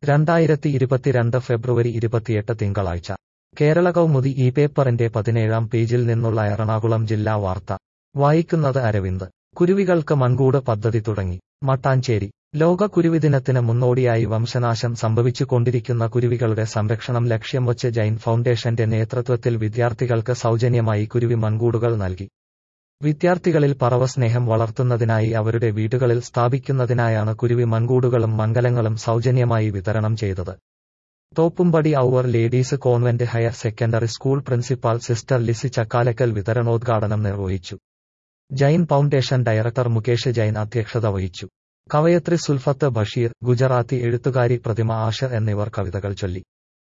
രണ്ടായിരത്തി ഇരുപത്തിരണ്ട് ഫെബ്രുവരി ഇരുപത്തിയെട്ട് തിങ്കളാഴ്ച കേരള കൗമുദി ഈ പേപ്പറിന്റെ പതിനേഴാം പേജിൽ നിന്നുള്ള എറണാകുളം ജില്ലാ വാർത്ത വായിക്കുന്നത് അരവിന്ദ് കുരുവികൾക്ക് മൺകൂട് പദ്ധതി തുടങ്ങി മട്ടാഞ്ചേരി ലോക കുരുവിദിനത്തിന് മുന്നോടിയായി വംശനാശം സംഭവിച്ചുകൊണ്ടിരിക്കുന്ന കുരുവികളുടെ സംരക്ഷണം ലക്ഷ്യം വച്ച് ജൈൻ ഫൗണ്ടേഷന്റെ നേതൃത്വത്തിൽ വിദ്യാർത്ഥികൾക്ക് സൗജന്യമായി കുരുവി മൺകൂടുകൾ നൽകി വിദ്യാർത്ഥികളിൽ പറവസ്നേഹം വളർത്തുന്നതിനായി അവരുടെ വീടുകളിൽ സ്ഥാപിക്കുന്നതിനായാണ് കുരുവി മൺകൂടുകളും മംഗലങ്ങളും സൗജന്യമായി വിതരണം ചെയ്തത് Thoppumpady our ladies convent higher secondary school principal sister Lizzy Chakkalakkal വിതരണോദ്ഘാടനം നിർവഹിച്ചു ജൈൻ ഫൗണ്ടേഷൻ ഡയറക്ടർ മുകേഷ് ജൈൻ അധ്യക്ഷത വഹിച്ചു കവയത്രി സുൽഫത്ത് ബഷീർ ഗുജറാത്തി എഴുത്തുകാരി പ്രതിമ ആഷർ എന്നിവർ കവിതകൾ ചൊല്ലി